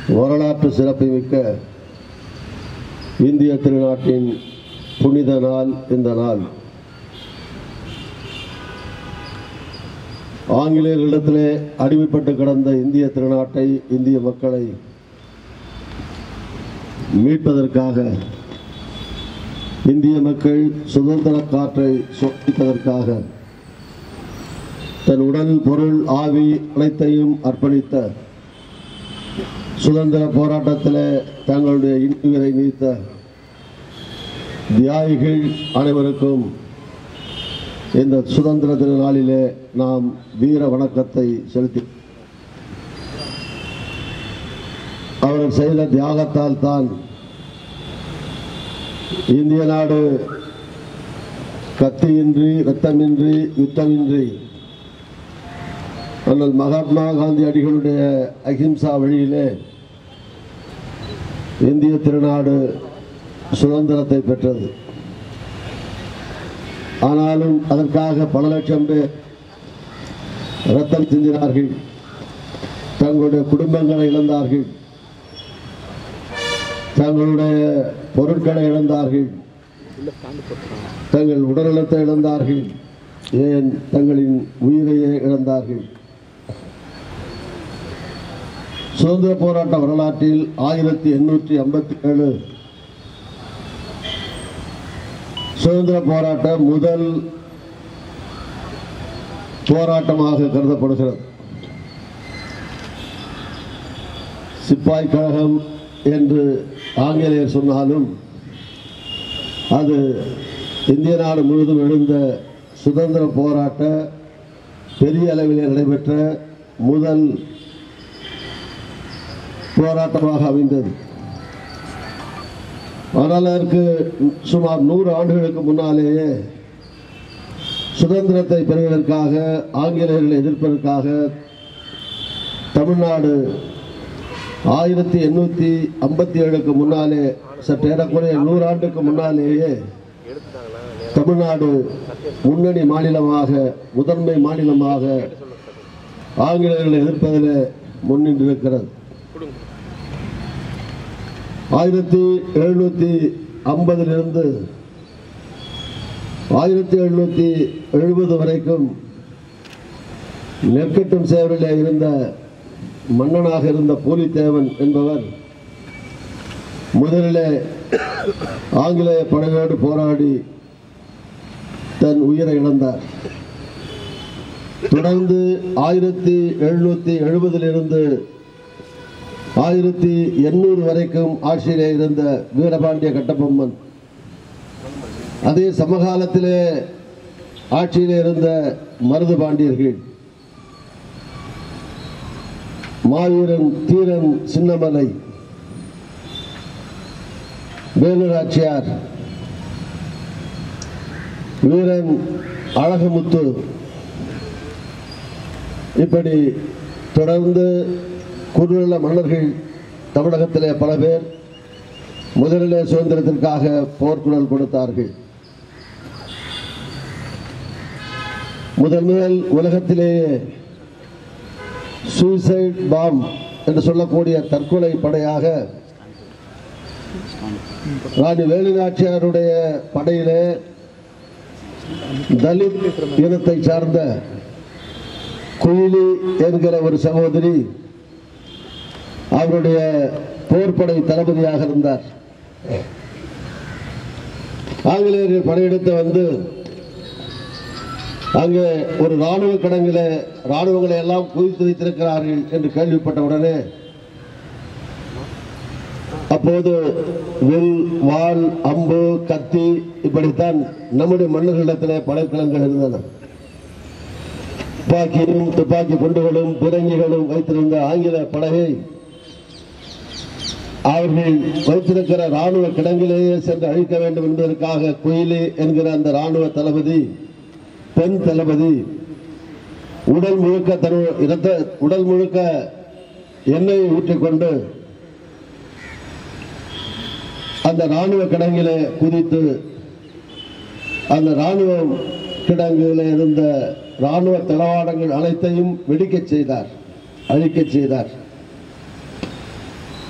வரலாற்று சிறப்புமிக்க இந்திய திருநாட்டின் புனித நாள் இந்த நாள் ஆங்கிலேயர்களிடத்திலே அடிமைப்பட்டு கிடந்த இந்திய திருநாட்டை இந்திய மக்களை மீட்பதற்காக இந்திய மக்கள் சுதந்திர காற்றை சுவாசிப்பதற்காக தன் உடல் பொருள் ஆவி அனைத்தையும் அர்ப்பணித்த சுதந்திர போராட்டத்தில் தங்களுடைய இன்னுயிரை நீத்த தியாகிகள் அனைவருக்கும் இந்த சுதந்திர தின நாளிலே நாம் வீர வணக்கத்தை செலுத்தி அவர்கள் செய்த தியாகத்தால் தான் இந்திய நாடு கத்தியின்றி இரத்தமின்றி யுத்தமின்றி அண்ணல் மகாத்மா காந்தி அடிகளுடைய அஹிம்சா வழியிலே இந்திய திருநாடு சுதந்திரத்தை பெற்றது ஆனாலும் அதற்காக பல லட்சம் பேர் ரத்தம் சிந்தினார்கள் தங்களுடைய குடும்பங்களை இழந்தார்கள் தங்களுடைய பொருட்களை இழந்தார்கள் தங்கள் உடல்நலத்தை இழந்தார்கள் ஏன் தங்களின் உயிரையே இழந்தார்கள் சுதந்திர போராட்ட வரலாற்றில் ஆயிரத்தி எண்ணூற்றி ஐம்பத்தி ஏழு சுதந்திர போராட்ட முதல் போராட்டமாக கருதப்படுகிறது சிப்பாய் கழகம் என்று ஆங்கிலேயர் சொன்னாலும் அது இந்திய நாடு முழுவதும் எழுந்த சுதந்திர போராட்ட பெரிய அளவிலே நடைபெற்ற முதல் போராட்டமாக அமைந்தது ஆனால் அதற்கு சுமார் நூறு ஆண்டுகளுக்கு முன்னாலேயே சுதந்திரத்தை பெறுவதற்காக ஆங்கிலேயர்களை எதிர்ப்பதற்காக தமிழ்நாடு ஆயிரத்தி எண்ணூற்றி ஐம்பத்தி ஏழுக்கு முன்னாலே சற்று ஏறக்குறைய நூறாண்டுக்கு முன்னாலேயே தமிழ்நாடு முன்னணி மாநிலமாக முதன்மை மாநிலமாக ஆங்கிலேயர்களை எதிர்ப்பதில் முன்னின்றிருக்கிறது ஆயிரத்தி எழுநூற்றி ஐம்பதிலிருந்து ஆயிரத்தி எழுநூற்றி எழுபது வரைக்கும் நெற்கட்டும் சேவரிலே இருந்த மன்னனாக இருந்த பூலித்தேவன் என்பவர் முதலிலே ஆங்கிலேய படையோடு போராடி தன் உயிரை இழந்தார் தொடர்ந்து ஆயிரத்தி எழுநூற்றி எழுபதிலிருந்து ஆயிரத்தி எண்ணூறு வரைக்கும் ஆட்சியிலே இருந்த வீரபாண்டிய கட்டபொம்மன் அதே சமகாலத்திலே ஆட்சியிலே இருந்த மருது பாண்டியர்கள் மாவீரன் தீரன் சின்னமலை வேலுராச்சியார் வீரன் அழகுமுத்து இப்படி தொடர்ந்து குறுநில மன்னர்கள் தமிழகத்திலே பல பேர் முதலிலே சுதந்திரத்திற்காக போர்க்குரல் கொடுத்தார்கள் முதல் முதல் உலகத்திலேயே சூசைட் பாம் என்று சொல்லக்கூடிய தற்கொலை படையாக ராணி வேலுநாச்சியாருடைய படையிலே தலித் இனத்தை சார்ந்த குயிலி என்கிற ஒரு சகோதரி அவருடைய போர்ப்படை தளபதியாக இருந்தார் ஆங்கிலேயர்கள் படையெடுத்து வந்து அங்கே ஒரு ராணுவ கடங்கில ராணுவங்களை எல்லாம் குவித்து வைத்திருக்கிறார்கள் என்று கேள்விப்பட்ட உடனே அப்போது வில் வாள் அம்பு கத்தி இப்படித்தான் நம்முடைய மன்னர்களிடத்திலே படைக்கலங்கள் இருந்தன துப்பாக்கியும் துப்பாக்கி குண்டுகளும் பிறங்கிகளும் வைத்திருந்த ஆங்கில படகை அவர்கள் வைத்திருக்கிற ராணுவ கிடங்கிலேயே சென்று அழிக்க வேண்டும் என்பதற்காக குயிலி என்கிற அந்த ராணுவ தளபதி பெண் தளபதி உடல் முழுக்க தரு இரத்த உடல் முழுக்க எண்ணெயை ஊற்றிக்கொண்டு அந்த ராணுவ கிடங்கிலே குதித்து அந்த ராணுவ கிடங்கில் இருந்த ராணுவ தளவாடங்கள் அனைத்தையும் வெடிக்கச் செய்தார் அழிக்கச் செய்தார்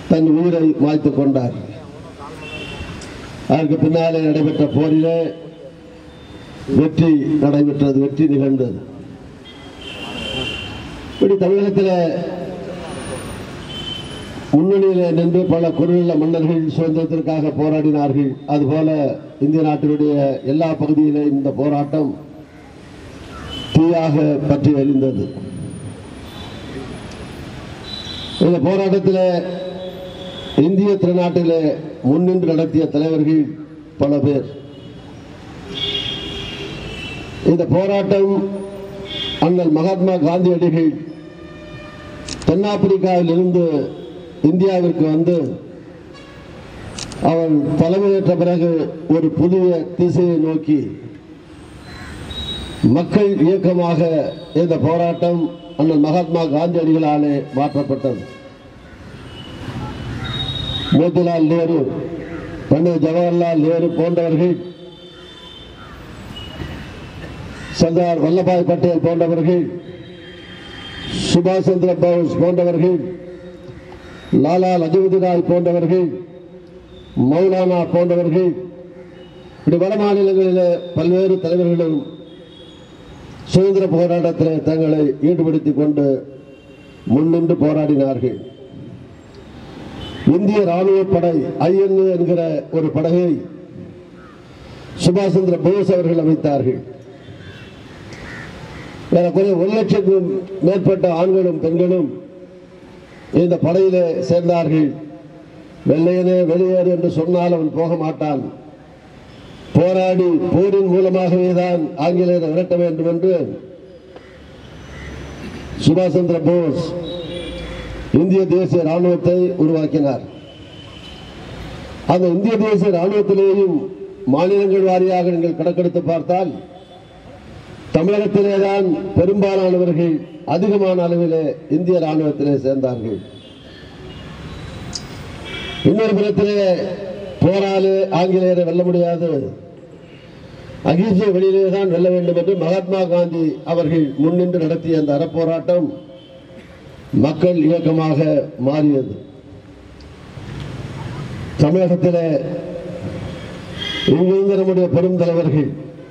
தன் உயிரை மாய்த்துக் கொண்டார் அதற்கு பின்னாலே நடைபெற்ற போரிலே வெற்றி நடைபெற்றது வெற்றி நிகழ்ந்தது இப்படி தமிழகத்தில் முன்னணியில் நின்று பல குறுநில மன்னர்கள் சுதந்திரத்திற்காக போராடினார்கள் அதுபோல இந்திய நாட்டினுடைய எல்லா பகுதியிலும் இந்த போராட்டம் தீயாக பற்றி எறிந்தது இந்த போராட்டத்தில் இந்திய திருநாட்டில் முன்னின்று நடத்திய தலைவர்கள் பல பேர் இந்த போராட்டம் அண்ணல் மகாத்மா காந்தியடிகள் தென்னாப்பிரிக்காவில் இருந்து இந்தியாவிற்கு வந்து அவர் தலைமையேற்ற பிறகு ஒரு புதிய திசையை நோக்கி மக்கள் இயக்கமாக இந்த போராட்டம் அண்ணல் மகாத்மா காந்தியடிகளாலே மாற்றப்பட்டது மோதிலால் நேரு பண்டிட் ஜவஹர்லால் நேரு போன்றவர்கள் சர்தார் வல்லபாய் பட்டேல் போன்றவர்கள் சுபாஷ் சந்திர போஸ் போன்றவர்கள் லாலா லஜபதி ராய் போன்றவர்கள் மௌலானா போன்றவர்கள் இப்படி வட மாநிலங்களில் பல்வேறு தலைவர்களும் சுதந்திர போராட்டத்தில் தங்களை ஈடுபடுத்திக் கொண்டு முன்னின்று போராடினார்கள் இந்திய ராணுவ படை ஐஎன்ஏ என்கிற ஒரு படகை சுபாஷ் சந்திர போஸ் அவர்கள் அமைத்தார்கள் ஏறக்குறைய ஒரு லட்சத்துக்கும் மேற்பட்ட ஆண்களும் பெண்களும் இந்த படையிலே சேர்ந்தார்கள் வெள்ளையனே வெளியேறு என்று சொன்னால் அவன் போக மாட்டான் போராடி போரின் மூலமாகவே தான் ஆங்கிலேயரை விரட்ட வேண்டும் என்று சுபாஷ் சந்திர போஸ் இந்திய தேசிய ராணுவத்தை உருவாக்கினார் அந்த இந்திய தேசிய ராணுவத்திலேயும் மாநிலங்கள் வாரியாக நீங்கள் கணக்கெடுத்து பார்த்தால் தமிழகத்திலேதான் பெரும்பாலானவர்கள் அதிகமான அளவிலே இந்திய ராணுவத்திலே சேர்ந்தார்கள் இன்னொரு புறத்திலே போராலே ஆங்கிலேயரை வெல்ல முடியாது அகிம்சை வழியிலே தான் வெல்ல வேண்டும் என்று மகாத்மா காந்தி அவர்கள் முன்னின்று நடத்திய அந்த அறப்போராட்டம் மக்கள் இயக்கமாக மாறியது தமிழகத்திலே இங்கிருந்து நம்முடைய பெரும் தலைவர்கள்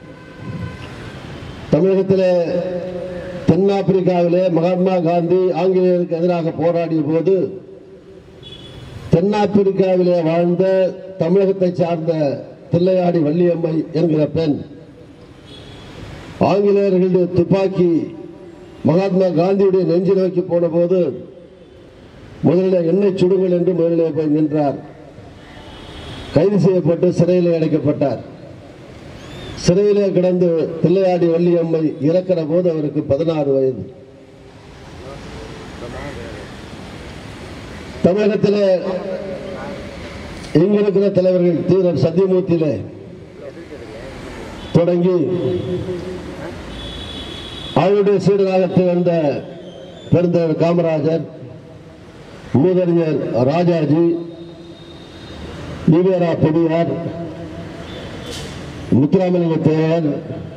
தமிழகத்திலே தென்னாப்பிரிக்காவிலே மகாத்மா காந்தி ஆங்கிலேயருக்கு எதிராக போராடிய போது தென்னாப்பிரிக்காவிலே வாழ்ந்த தமிழகத்தை சார்ந்த தில்லையாடி வள்ளியம்மை என்கிற பெண் ஆங்கிலேயர்களுடைய துப்பாக்கி மகாத்மா காந்தியுடைய நெஞ்சு நோக்கி போன போது முதலில் எண்ணெய் சுடுங்கள் என்று முதலிலே போய் நின்றார் கைது செய்யப்பட்டு சிறையில் அடைக்கப்பட்டார் சிறையிலே கிடந்து தில்லையாடி வள்ளியம்மை இறக்கிற போது அவருக்கு பதினாறு வயது தமிழகத்திலே இங்க இருக்கிற தலைவர்கள் தீரர் சத்தியமூர்த்தியிலே தொடங்கி அவருடைய சீடராக திகழ்ந்த பெருந்தலைவர் காமராஜர் மூதறிஞர் ராஜாஜி ஈவேரா பெரியார் முத்துராமலிங்க தேவர்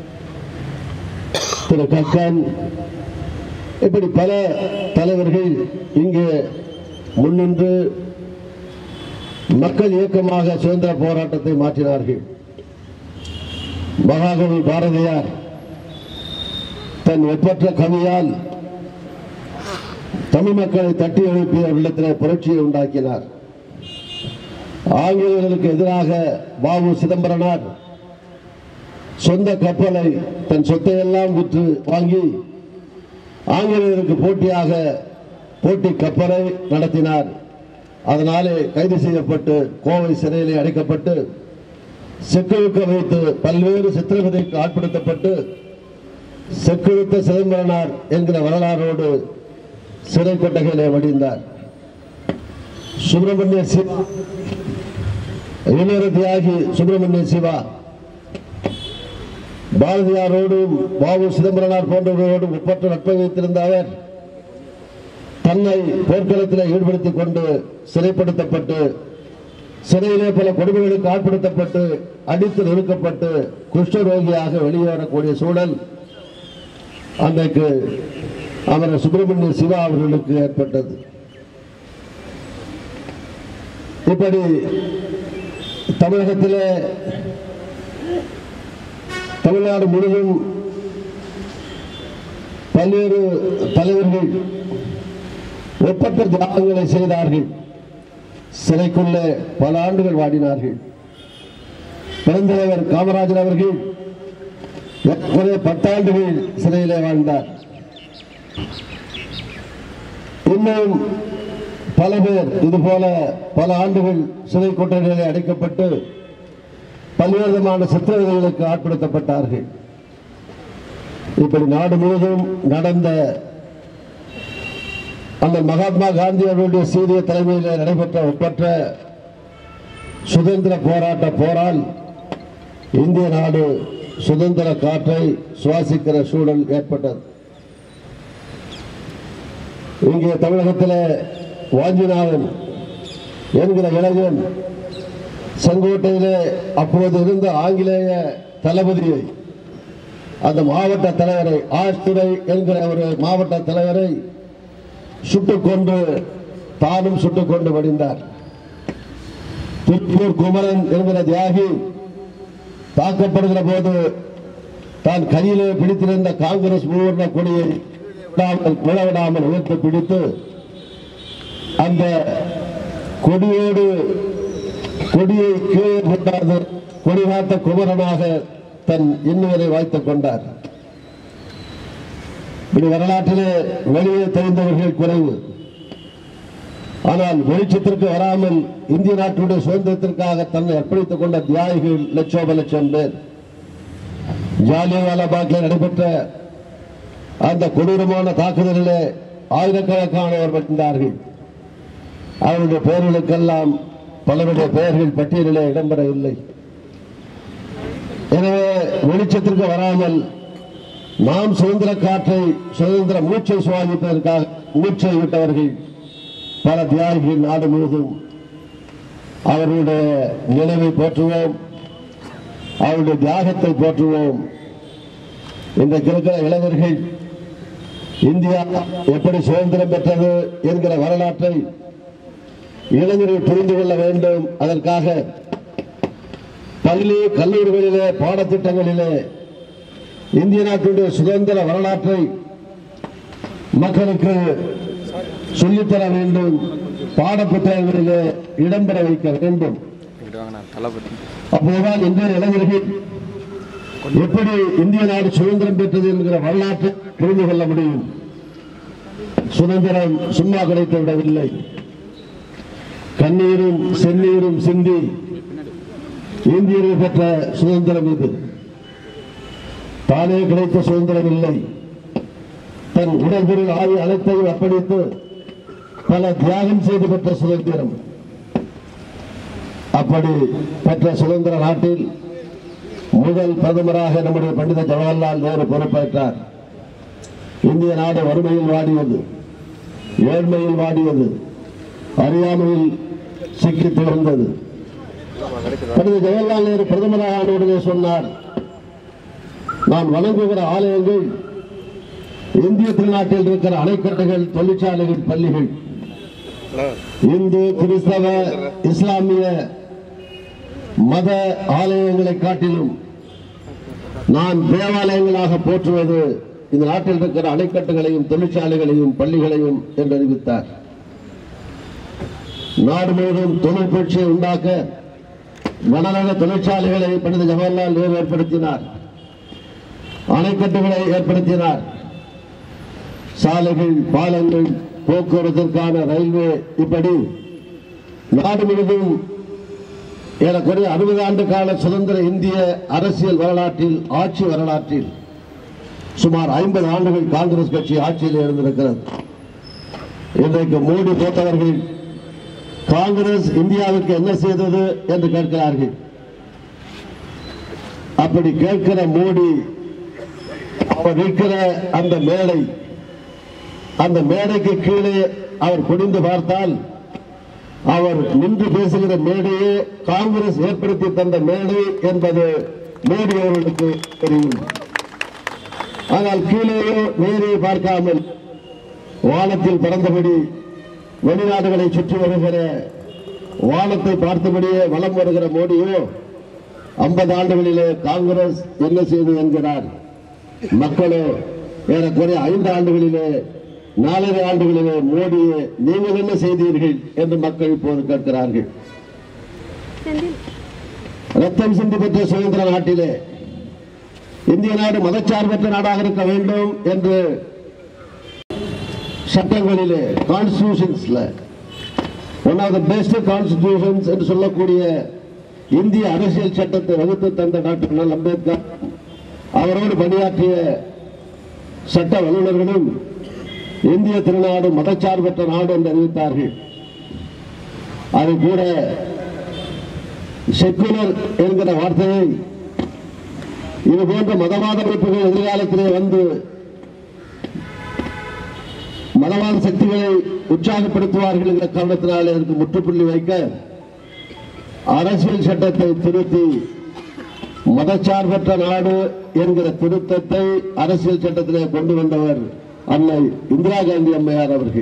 திரு கக்கன் இப்படி பல தலைவர்கள் இங்கே முன்னின்று மக்கள் இயக்கமாக சுதந்திர போராட்டத்தை மாற்றினார்கள் மகாகவி பாரதியார் தன் ஒப்பற்ற கவியால் தமிழ் மக்களை தட்டி எழுப்பிய உள்ளத்தில் புரட்சியை உண்டாக்கினார் ஆங்கிலேயர்களுக்கு எதிராக பாபு சிதம்பரனார் சொந்த கப்பலை தன் சொத்தையெல்லாம் விற்று வாங்கி ஆங்கிலேயருக்கு போட்டியாக போட்டி கப்பலை நடத்தினார் அதனாலே கைது செய்யப்பட்டு கோவை சிறையிலே அடைக்கப்பட்டு செக்குழுக்க வைத்து பல்வேறு சித்திரவதைக்கு ஆட்படுத்தப்பட்டு செக்குழுத்த சிதம்பரனார் என்கிற வரலாறோடு சிறை கொட்டகையிலே வடிந்தார் சுப்பிரமணிய சிவா இளைஞர் தியாகி சுப்பிரமணிய சிவா பாரதியாரோடும் பாபு சிதம்பரனார் போன்றவர்களோடும் ஒப்பற்ற நட்பை வைத்திருந்த அவர் தன்னை போர்க்களத்தில் ஈடுபடுத்திக் கொண்டு சிறைப்படுத்தப்பட்டு சிறையிலே பல கொடுமைகளுக்கு ஆட்படுத்தப்பட்டு அடித்து நொறுக்கப்பட்டு குஷ்டரோகியாக வெளியே வரக்கூடிய சூழல் அன்றைக்கு அவர் சுப்பிரமணிய சிவா அவர்களுக்கு ஏற்பட்டது இப்படி தமிழகத்திலே தமிழ்நாடு முழுவதும் பல்வேறு தலைவர்கள் ஒப்பற்ற தியாகங்களை செய்தார்கள் சிறைக்குள்ளே பல ஆண்டுகள் வாடினார்கள் பெருந்தலைவர் காமராஜர் அவர்கள் ஏறக்குறைய பத்தாண்டுகள் சிறையிலே வாழ்ந்தார் இன்னும் பல பேர் இது போல பல ஆண்டுகள் சிறை கொட்டடிகளில் அடைக்கப்பட்டு பல்வேறு விதமான சித்திரவதைகளுக்கு ஆட்படுத்தப்பட்டார்கள் இப்படி நாடு முழுவதும் நடந்த அந்த மகாத்மா காந்தி அவர்களுடைய சீரிய தலைமையில் நடைபெற்ற ஒப்பற்ற சுதந்திர போராட்ட போரால் இந்திய நாடு சுதந்திர காற்றை சுவாசிக்கிற சூழல் ஏற்பட்டது இங்கே தமிழகத்தில் வாஞ்சிநாதன் என்கிற இளைஞன் செங்கோட்டையிலே அப்போது இருந்த ஆங்கிலேய தளபதியை அந்த மாவட்ட தலைவரை ஆஷ்துரை என்கிற ஒரு மாவட்ட தலைவரை சுட்டுக் கொண்டு தானும் சுட்டுக் கொண்டு மடிந்தார் திருப்பூர் குமரன் என்கிற தியாகி தாக்கப்படுகிற போது தான் கையிலே பிடித்திருந்த காங்கிரஸ் மூவர்ண கொடியை விடாமல் விழவிடாமல் உயர்த்தி பிடித்து அந்த கொடியோடு கொடியை கீழே கொண்டாது கொடி காத்த குமரனாக தன் இன்னுவரை வாய்த்துக் கொண்டார் இப்படி வரலாற்றிலே வெளியே தெரிந்தவர்கள் குறைவு ஆனால் வெளிச்சத்திற்கு வராமல் இந்திய நாட்டுடைய சுதந்திரத்திற்காக தன்னை அர்ப்பணித்துக் கொண்ட தியாகிகள் லட்சோப லட்சம் பேர் ஜாலியன்வாலா பாக்கில் நடைபெற்ற அந்த கொடூரமான தாக்குதலிலே ஆயிரக்கணக்கானவர் மடிந்தார்கள் அவருடைய பெயர்களுக்கெல்லாம் பலருடைய பெயர்கள் பட்டியலிலே இடம்பெறவில்லை எனவே வெளிச்சத்திற்கு வராமல் நாம் சுதந்திர காற்றை சுதந்திர மூச்சை சுவாசிப்பதற்காக மூச்சை விட்டவர்கள் பல தியாகிகள் நாடு முழுவதும் அவர்களுடைய நினைவை போற்றுவோம் அவருடைய தியாகத்தை போற்றுவோம் இன்றைக்கு இருக்கிற இளைஞர்கள் இந்தியா எப்படி சுதந்திரம் பெற்றது என்கிற வரலாற்றை இளைஞர்கள் புரிந்து கொள்ள வேண்டும் அதற்காக பள்ளி கல்லூரிகளிலே பாடத்திட்டங்களிலே இந்திய நாட்டுடைய சுதந்திர வரலாற்றை மக்களுக்கு சொல்லித்தர வேண்டும் பாடப்புத்தகங்களிலே இடம்பெற வைக்க வேண்டும் இங்கிட்டு வாங்கண்ணா தளபதி அப்போதுதான் இன்றைய இளைஞர்கள் எப்படி இந்திய நாடு சுதந்திரம் பெற்றது என்கிற வரலாற்றை புரிந்து கொள்ள முடியும் சுதந்திரம் சும்மா கிடைத்து விடவில்லை கண்ணீரும் செந்நீரும் சிந்தி இந்தியர்கள் பெற்ற சுதந்திரம் இது தானே கிடைத்த சுதந்திரம் இல்லை தன் உடல் பொருள் ஆவி அனைத்தையும் அர்ப்பணித்து பல தியாகம் செய்து பெற்ற சுதந்திரம் அப்படி பெற்ற சுதந்திர நாட்டில் முதல் பிரதமராக நம்முடைய பண்டித ஜவஹர்லால் நேரு பொறுப்பேற்றார் இந்திய நாடு வறுமையில் வாடியது ஏழ்மையில் வாடியது அறியாமையில் சிக்கி திறந்தது பண்டித ஜவஹர்லால் நேரு பிரதமராக ஆன உடனே சொன்னார் நான் வணங்குகிற ஆலயங்கள் இந்திய திருநாட்டில் இருக்கிற அணைக்கட்டுகள் தொழிற்சாலைகள் பள்ளிகள் இந்து கிறிஸ்தவ இஸ்லாமிய மத ஆலயங்களை காட்டிலும் நான் தேவாலயங்களாக போற்றுவது இந்த நாட்டில் இருக்கிற அணைக்கட்டுகளையும் தொழிற்சாலைகளையும் பள்ளிகளையும் என்று அறிவித்தார் நாடு முழுவதும் தொழில் புரட்சியை உண்டாக்க கனரக தொழிற்சாலைகளை பண்டித ஜவஹர்லால் நேரு ஏற்படுத்தினார் அணைக்கட்டுகளை ஏற்படுத்தினார் சாலைகள் பாலங்கள் போக்குவரத்திற்கான ரயில்வே இப்படி நாடு முழுவதும் ஏறக்குறைய அறுபது ஆண்டு கால சுதந்திர இந்திய அரசியல் வரலாற்றில் ஆட்சி வரலாற்றில் சுமார் ஐம்பது ஆண்டுகள் காங்கிரஸ் கட்சி ஆட்சியில் இருந்திருக்கிறது இன்றைக்கு மோடி போட்டவர்கள் காங்கிரஸ் இந்தியாவுக்கு என்ன செய்தது என்று கேட்கிறார்கள் அப்படி கேட்கிற மோடி அவர் நிற்கிற அந்த மேடை அந்த மேடைக்கு கீழே அவர் குனிந்து பார்த்தால் அவர் நின்று பேசுகிற மேடையே காங்கிரஸ் ஏற்படுத்தி தந்த மேடை என்பது மோடி அவர்களுக்கு தெரியும் ஆனால் கீழேயோ நேரே பார்க்காமல் வானத்தில் பறந்தபடி வெளிநாடுகளை சுற்றி வருகிற வானத்தை பார்த்தபடியே வலம் வருகிற மோடியோ ஐம்பது ஆண்டுகளிலே காங்கிரஸ் என்ன செய்தது என்கிறார் மக்களோ ஏறக்குறைய ஐந்து ஆண்டுகளிலே நாலரை ஆண்டுகளிலே மோடியே நீங்கள் என்ன செய்தீர்கள் என்று மக்கள் இப்போது கேட்கிறார்கள் ரத்தம் சிந்தி பெற்ற சுதந்திர நாட்டிலே இந்திய நாடு மதச்சார்பற்ற நாடாக இருக்க வேண்டும் என்று சட்டங்களிலே கான்ஸ்டிடியூஷன்ஸ்ல one of the best constitutions என்று சொல்லக்கூடிய இந்திய அரசியல் சட்டத்தை வகுத்து தந்த டாக்டர் அண்ணல் அம்பேத்கர் அவரோடு பணியாற்றிய சட்ட வல்லுநர்களும் இந்திய திருநாடு மதச்சார்பற்ற நாடு என்று அறிவித்தார்கள் அது கூட செக்குலர் என்கிற வார்த்தையை இது போன்ற மதவாத அமைப்புகள் எதிர்காலத்திலே வந்து மதவாத சக்திகளை உற்சாகப்படுத்துவார்கள் என்கிற காரணத்தினாலே அதற்கு முற்றுப்புள்ளி வைக்க அரசியல் சட்டத்தை திருத்தி மதச்சார்பற்ற நாடு என்கிற திருத்தத்தை அரசியல் சட்டத்திலே கொண்டு வந்தவர் அன்னை இந்திரா காந்தி அம்மையார் அவர்கள்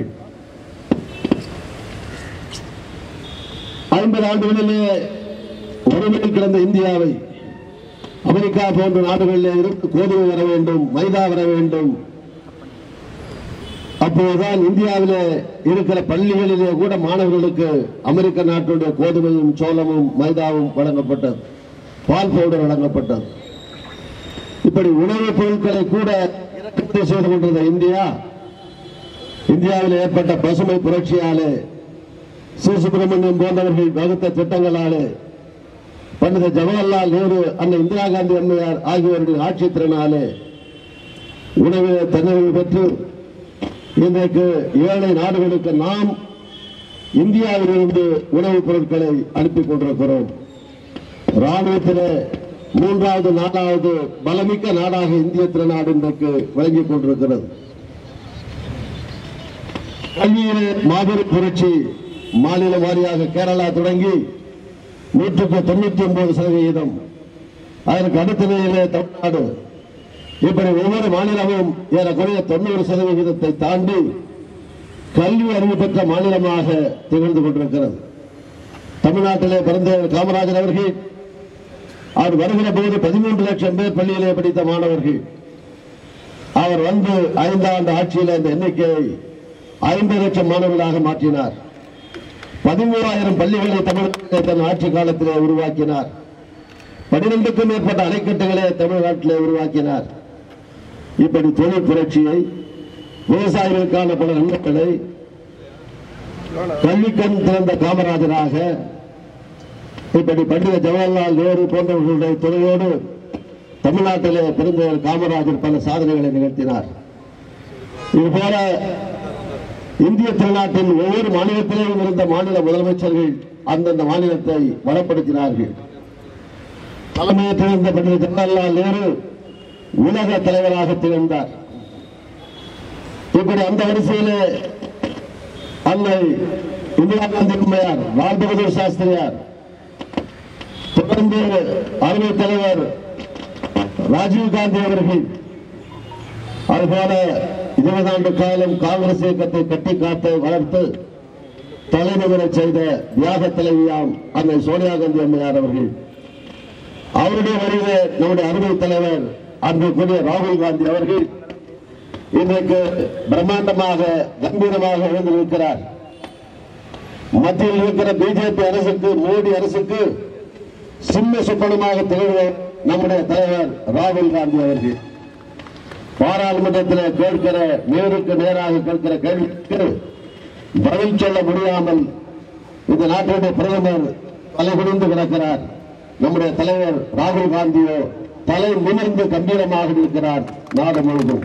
ஐம்பது ஆண்டுகளிலே ஒருமையில் கிடந்த இந்தியாவை அமெரிக்கா போன்ற நாடுகளிலே இருந்து கோதுமை வர வேண்டும் மைதா வர வேண்டும் அப்போதுதான் இந்தியாவிலே இருக்கிற பள்ளிகளிலே கூட மாணவர்களுக்கு அமெரிக்க நாட்டுடைய கோதுமையும் சோளமும் மைதாவும் வழங்கப்பட்டது பால் பவுடர் வழங்கப்பட்டது இப்படி உணவுப் பொருட்களை கூட இறக்குமதி செய்து கொண்டிருந்த இந்தியா இந்தியாவில் ஏற்பட்ட பசுமை புரட்சியாலே சி சுப்பிரமணியம் போன்றவர்கள் வகுத்த திட்டங்களாலே பண்டித ஜவஹர்லால் நேரு அன்னை இந்திரா காந்தி அம்மையார் ஆகியோருடைய ஆட்சி திறனாலே உணவிலே தன்னிறைவு பெற்று இன்றைக்கு ஏழை நாடுகளுக்கு நாம் இந்தியாவிலிருந்து உணவுப் பொருட்களை அனுப்பி கொண்டிருக்கிறோம் ராணுவத்திலே மூன்றாவது நாலாவது பலமிக்க நாடாக இந்திய திருநாடு இன்றைக்கு விளங்கிக் கொண்டிருக்கிறது கல்வியிலே மாபெரும் புரட்சி மாநில வாரியாக கேரளா தொடங்கி நூற்றுக்கு தொண்ணூத்தி ஒன்பது சதவிகிதம் அதற்கு அடுத்த நிலையிலே தமிழ்நாடு இப்படி ஒவ்வொரு மாநிலமும் ஏறக்குறைய தொண்ணூறு சதவிகிதத்தை தாண்டி கல்வி அறிவு பெற்ற மாநிலமாக திகழ்ந்து கொண்டிருக்கிறது தமிழ்நாட்டிலே பிறந்த காமராஜர் அவர்கள் அவர் வருகிற போது பதிமூன்று லட்சம் பேர் பள்ளியிலே படித்த மாணவர்கள் அவர் வந்து ஐந்தாண்டு ஆட்சியில் அந்த எண்ணிக்கையை ஐம்பது லட்சம் மாணவர்களாக மாற்றினார் பதிமூவாயிரம் பள்ளிகளை தமிழகத்திலே தன் ஆட்சி காலத்திலே உருவாக்கினார் பனிரெண்டுக்கும் மேற்பட்ட அணைக்கட்டுகளை தமிழ்நாட்டிலே உருவாக்கினார் இப்படி தொழில் புரட்சியை விவசாயிகளுக்கான பல நன்மைகளை கல்விக்கண் திறந்த காமராஜராக இப்படி பண்டித ஜவஹர்லால் நேரு போன்றவர்களுடைய துணையோடு தமிழ்நாட்டிலே பிறந்தவர் காமராஜர் பல சாதனைகளை நிகழ்த்தினார் இதுபோல இந்திய திருநாட்டின் ஒவ்வொரு மாநிலத்திலேயும் இருந்த மாநில முதலமைச்சர்கள் அந்தந்த மாநிலத்தை வளப்படுத்தினார்கள் தலைமையேற்றிருந்த பண்டித ஜவஹர்லால் நேரு உலக தலைவராக திகழ்ந்தார் இப்படி அந்த வரிசையிலே அன்னை இந்திரா காந்தி அம்மையார் லால் பகதூர் சாஸ்திரியார் தொடர்ந்து அருமை தலைவர் ராஜீவ் காந்தி அவர்கள் அதுபோல இருபது ஆண்டு காலம் காங்கிரஸ் இயக்கத்தை கட்டி காத்து வளர்த்து தலைநிமிரச் செய்த தியாக தலைவியாம் அன்னை சோனியா காந்தி அம்மையார் அவர்கள் அவருடைய வழியிலே நம்முடைய அருமை தலைவர் அன்புக்குரிய ராகுல் காந்தி அவர்கள் இன்றைக்கு பிரம்மாண்டமாக கம்பீரமாக எழுந்திருக்கிறார் மத்தியில் இருக்கிற பிஜேபி அரசுக்கு மோடி அரசுக்கு சிம்ம சுப்பனமாக திகழ்ந்த நம்முடைய தலைவர் ராகுல் காந்தி அவர்கள் பாராளுமன்றத்தில் கேட்கிற நேருக்கு நேராக கேட்கிற கேள்விக்கு பதில் சொல்ல முடியாமல் இந்த நாட்டுடைய பிரதமர் தலைகுனிந்து கிடக்கிறார் நம்முடைய தலைவர் ராகுல் காந்தியோ தலை நிமிர்ந்து கம்பீரமாக இருக்கிறார் நாடு முழுவதும்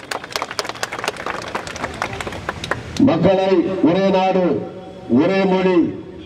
மக்களை ஒரே நாடு ஒரே மொழி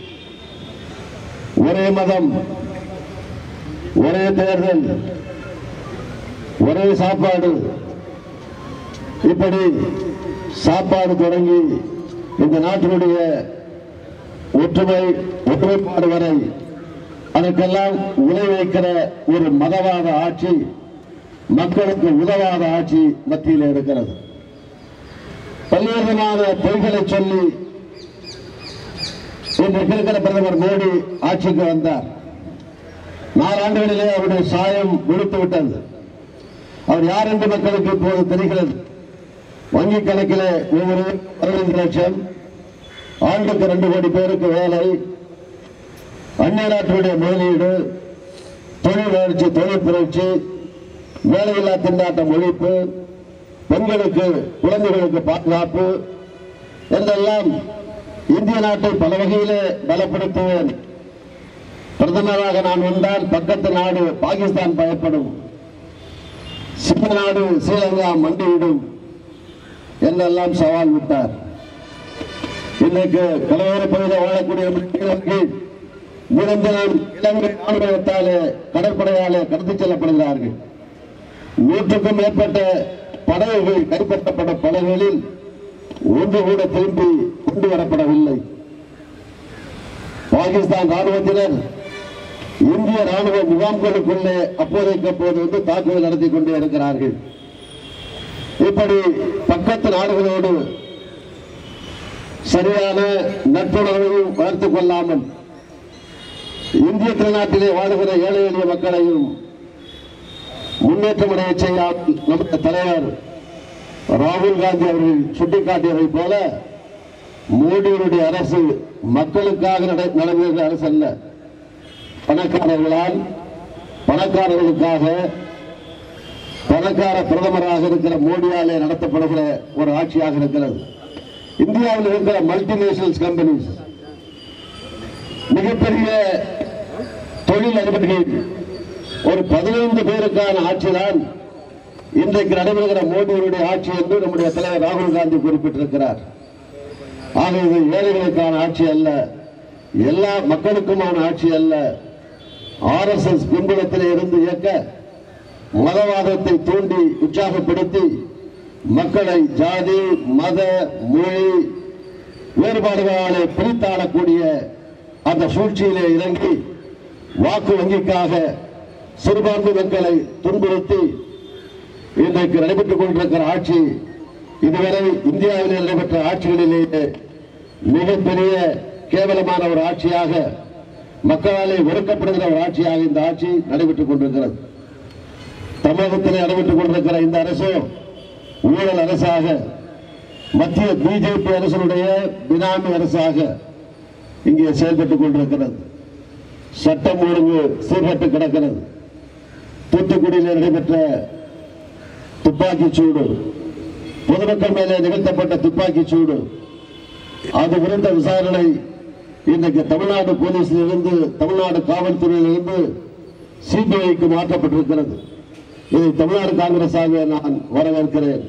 ஒரே மதம் ஒரே தேர்தல் ஒரே சாப்பாடு இப்படி சாப்பாடு தொடங்கி இந்த நாட்டினுடைய ஒற்றுமை ஒற்றுமைப்பாடு வரை அதற்கெல்லாம் உலை வைக்கிற ஒரு மதவாத ஆட்சி மக்களுக்கு உதவாத ஆட்சி மத்தியில் இருக்கிறது பல்வேறு விதமான பொய்களை சொல்லி இன்றைக்கு இருக்கிற பிரதமர் மோடி ஆட்சிக்கு வந்தார் நாலாண்டுகளிலே அவருடைய சாயம் விழுத்து விட்டது அவர் யார் என்று மக்களுக்கு இப்போது தெரிகிறது வங்கி கணக்கிலே ஒவ்வொரு பதினைந்து லட்சம் ஆண்டுக்கு ரெண்டு கோடி பேருக்கு வேலை அந்நிய நாட்டுடைய முதலீடு தொழில் வளர்ச்சி தொழில் புரட்சி வேலையில்லா திண்டாட்டம் ஒழிப்பு பெண்களுக்கு குழந்தைகளுக்கு பாதுகாப்பு என்றெல்லாம் இந்திய நாட்டை பல வகையிலே பலப்படுத்துவேன் பிரதமராக நான் வந்தால் பக்கத்து நாடு பாகிஸ்தான் பயப்படும் சின்ன நாடு ஸ்ரீலங்கா மண்டியிடும் என்றெல்லாம் சவால் விட்டார் இன்றைக்கு கடலோர பகுதியில் வாழக்கூடிய மக்களுக்கு நிரந்தரம் இலங்கை ராணுவத்தாலே கடற்படையாலே கடத்திச் செல்லப்படுகிறார்கள் நூற்றுக்கும் மேற்பட்ட படகுகள் கைப்பற்றப்பட்ட படகுகளில் ஒன்று கூட திரும்பி கொண்டு வரப்படவில்லை பாகிஸ்தான் ராணுவத்தினர் இந்திய ராணுவ முகாம்களுக்குள்ளே அப்போதைக்கு அப்போது வந்து தாக்குதல் நடத்தி கொண்டே இருக்கிறார்கள் இப்படி பக்கத்து நாடுகளோடு சரியான நட்புணர்வையும் வளர்த்துக் கொள்ளாமல் இந்திய திருநாட்டிலே வாழுகிற ஏழை எளிய மக்களையும் முன்னேற்றம் அடைய செய்யாமல் நம்முடைய தலைவர் ராகுல் காந்தி அவர்கள் சுட்டிக்காட்டியதை போல மோடியினுடைய அரசு மக்களுக்காக நட- நடந்துகிற அரசு அல்ல பணக்காரர்களால் பணக்காரர்களுக்காக பணக்கார பிரதமராக இருக்கிற மோடியாலே நடத்தப்படுகிற ஒரு ஆட்சியாக இருக்கிறது இந்தியாவில் இருக்கிற மல்டிநேஷனல்ஸ் கம்பெனிஸ் மிகப்பெரிய தொழில் அதிபர்கள் ஒரு பதினைந்து பேருக்கான ஆட்சிதான் இன்றைக்கு நடைபெறுகிற மோடியினுடைய ஆட்சி என்று நம்முடைய தலைவர் ராகுல் காந்தி குறிப்பிட்டிருக்கிறார் ஆக இது ஏழைகளுக்கான ஆட்சி அல்ல எல்லா மக்களுக்குமான ஆட்சி அல்ல ஆர்எஸ்எஸ் பின்புலத்திலே இருந்து இயக்க மதவாதத்தை தூண்டி உற்சாகப்படுத்தி மக்களை ஜாதி மத மொழி வேறுபாடுகளாலே பிரித்தாடக்கூடிய அந்த சூழ்ச்சியிலே இறங்கி வாக்கு வங்கிக்காக சிறுபான்மை மக்களை துன்புறுத்தி இன்றைக்கு நடைபெற்றுக் கொண்டிருக்கிற ஆட்சி இதுவரை இந்தியாவில் நடைபெற்ற ஆட்சிகளிலேயே மிகப்பெரிய கேவலமான ஒரு ஆட்சியாக மக்களாலே வெறுக்கப்படுகிற ஒரு ஆட்சியாக இந்த ஆட்சி நடைபெற்றுக் கொண்டிருக்கிறது தமிழகத்திலே நடைபெற்றுக் கொண்டிருக்கிற இந்த அரசு ஊழல் அரசாக மத்திய பிஜேபி அரசனுடைய பினாமி அரசாக இங்கே செயல்பட்டுக் கொண்டிருக்கிறது சட்டம் ஒழுங்கு சீர்கட்டு கிடக்கிறது தூத்துக்குடியில் நடைபெற்ற துப்பாக்கிச் சூடு பொதுமக்கள் மேலே நிகழ்த்தப்பட்ட துப்பாக்கிச் சூடு அது குறித்த விசாரணை இன்றைக்கு தமிழ்நாடு போலீஸில் இருந்து தமிழ்நாடு காவல்துறையில் இருந்து சிபிஐக்கு மாற்றப்பட்டிருக்கிறது இதை தமிழ்நாடு காங்கிரஸாக நான் வரவேற்கிறேன்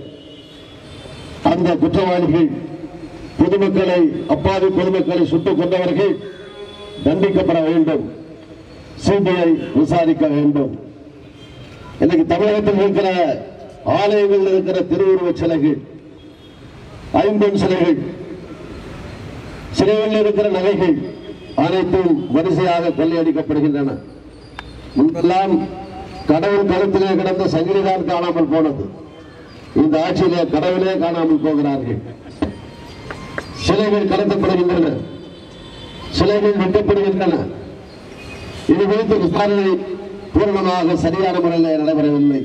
அந்த குற்றவாளிகள் பொதுமக்களை அப்பாவி பொதுமக்களை சுட்டுக் கொண்டவர்கள் தண்டிக்கப்பட வேண்டும் சிபிஐ விசாரிக்க வேண்டும் இன்னைக்கு தமிழகத்தில் இருக்கிற ஆலயங்களில் இருக்கிற திருவுருவச் சிலைகள் ஐம்பொன் சிலைகள் சிலைகளில் இருக்கிற நகைகள் அனைத்தும் வரிசையாக கொள்ளையடிக்கப்படுகின்றன முன்பெல்லாம் கடவுள் கழுத்திலே கிடந்த சங்கிலிதான் காணாமல் போனது இந்த ஆட்சியிலே கடவுளே காணாமல் போகிறார்கள் சிலைகள் கடத்தப்படுகின்றன சிலைகள் வெட்டப்படுகின்றன இது குறித்து விசாரணை பூர்ணமாக சரியான முறையில் நடைபெறவில்லை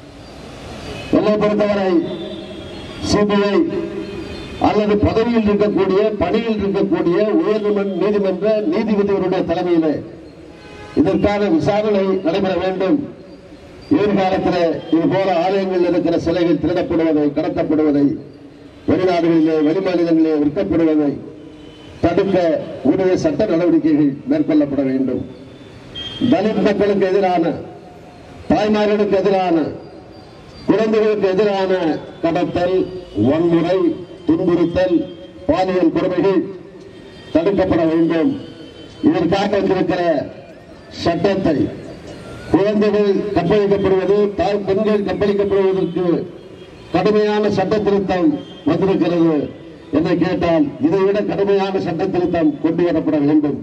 என்னை பொறுத்தவரை சிபிஐ அல்லது பதவியில் இருக்கக்கூடிய பணியில் இருக்கக்கூடிய உயர்நீதிமன்ற நீதிமன்ற நீதிபதிகளுடைய தலைமையிலே இதற்கான விசாரணை நடைபெற வேண்டும் எதிர்காலத்தில் இது போல ஆலயங்களில் இருக்கிற சிலைகள் திருடப்படுவதை கடத்தப்படுவதை வெளிநாடுகளிலே வெளிமாநிலங்களிலே விற்கப்படுவதை தடுக்க உரிய சட்ட நடவடிக்கைகள் மேற்கொள்ளப்பட வேண்டும் தலித் மக்களுக்கு எதிரான தாய்மார்களுக்கு எதிரான குழந்தைகளுக்கு எதிரான கடத்தல் வன்முறை துன்புறுத்தல் பாலியல் கொடுமைகள் தடுக்கப்பட வேண்டும் இதற்காக வந்திருக்கிற சட்டத்தை குழந்தைகள் கற்பழிக்கப்படுவது தாய் பெண்கள் கற்பழிக்கப்படுவதற்கு கடுமையான சட்ட திருத்தம் வந்திருக்கிறது என்று கேட்டால் இதை விட கடுமையான சட்ட திருத்தம் கொண்டு வரப்பட வேண்டும்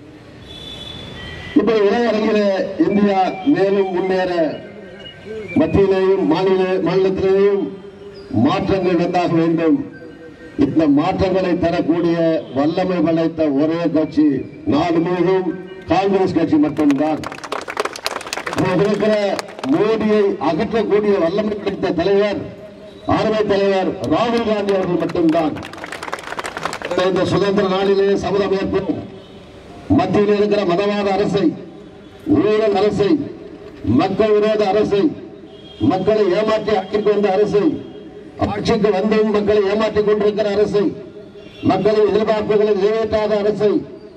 இப்ப உலக அரங்கிலே இந்தியா மேலும் முன்னேற மத்தியிலேயும் மாநில மாநிலத்திலேயும் மாற்றங்கள் வந்தாக வேண்டும் இந்த மாற்றங்களை தரக்கூடிய வல்லமை படைத்த ஒரே கட்சி நாடு முழுவதும் காங்கிரஸ் கட்சி மட்டும்தான் இப்போது இருக்கிற மோடியை அகற்றக்கூடிய வல்லமை படைத்த தலைவர் ஆர்மை தலைவர் ராகுல் காந்தி அவர்கள் மட்டும்தான் இந்த சுதந்திர நாளிலே சபதம் ஏற்போம் மத்தியில் இருக்கிற மதவாத அரசை ஊழல் அரசை மக்கள் விரோத அரசை மக்களை ஏமாற்றி ஆக்கிக் கொண்ட அரசை ஆட்சிக்கு வந்தும் மக்களை ஏமாற்றிக் கொண்டிருக்கிற அரசை மக்களின் எதிர்பார்ப்புகளை நிறைவேற்றாத அரசை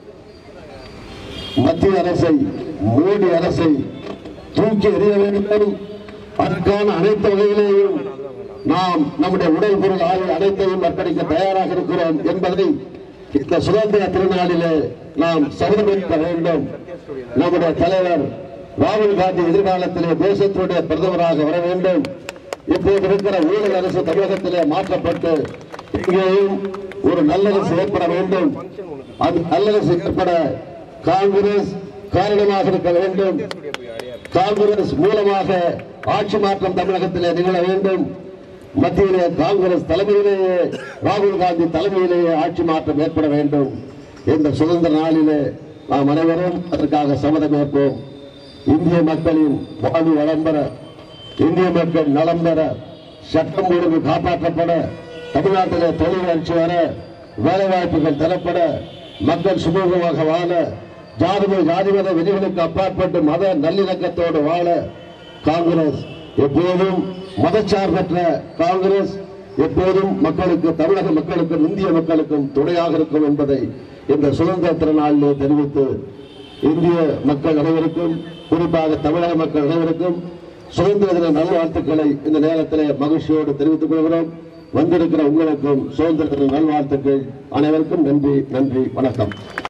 மத்திய அரசை மோடி அரசை தூக்கி எறிய வேண்டும் அதற்கான அனைத்து வகையிலேயும் நாம் நம்முடைய உடல் பொருள் ஆகிய அனைத்தையும் அர்ப்பணிக்க தயாராக இருக்கிறோம் என்பதை இந்த சுதந்திர திருநாளிலே நாம் சபதமேற்க வேண்டும் நம்முடைய தலைவர் ராகுல் காந்தி எதிர்காலத்திலே தேசத்துடைய பிரதமராக வர வேண்டும் இப்போது இருக்கிற ஊழல் அரசு தமிழகத்திலே மாற்றப்பட்டு இங்கேயும் ஒரு நல்லரசு ஏற்பட வேண்டும் அது நல்லரசு ஏற்பட காங்கிரஸ் காரணமாக இருக்க வேண்டும் காங்கிரஸ் மூலமாக ஆட்சி மாற்றம் தமிழகத்திலே நிகழ வேண்டும் மத்தியிலே காங்கிரஸ் தலைமையிலேயே ராகுல் காந்தி தலைமையிலேயே ஆட்சி மாற்றம் ஏற்பட வேண்டும் இந்த சுதந்திர நாளிலே நாம் அனைவரும் அதற்காக சம்மதம் ஏற்போம் இந்திய மக்களின் வாழ்வு வளம் பெற இந்திய மக்கள் நலம் பெற சட்டம் ஒழுங்கு காப்பாற்றப்பட தமிழ்நாட்டிலே தொழில் வளர்ச்சி வர வேலைவாய்ப்புகள் தரப்பட மக்கள் சுமூகமாக வாழ ஜாதிமத ஜாதிமத விதிகளுக்கு அப்பாற்பட்டு மத நல்லிணக்கத்தோடு வாழ காங்கிரஸ் எப்போதும் மதச்சார்பற்ற காங்கிரஸ் எப்போதும் மக்களுக்கு தமிழக மக்களுக்கும் இந்திய மக்களுக்கும் துணையாக இருக்கும் என்பதை இந்த சுதந்திர திருநாளிலே தெரிவித்து இந்திய மக்கள் அனைவருக்கும் குறிப்பாக தமிழக மக்கள் அனைவருக்கும் சுதந்திர தின நல்வாழ்த்துக்களை இந்த நேரத்திலே மகிழ்ச்சியோடு தெரிவித்துக் கொள்கிறோம் வந்திருக்கிற உங்களுக்கும் சுதந்திர தின நல்வாழ்த்துக்கள் அனைவருக்கும் நன்றி நன்றி வணக்கம்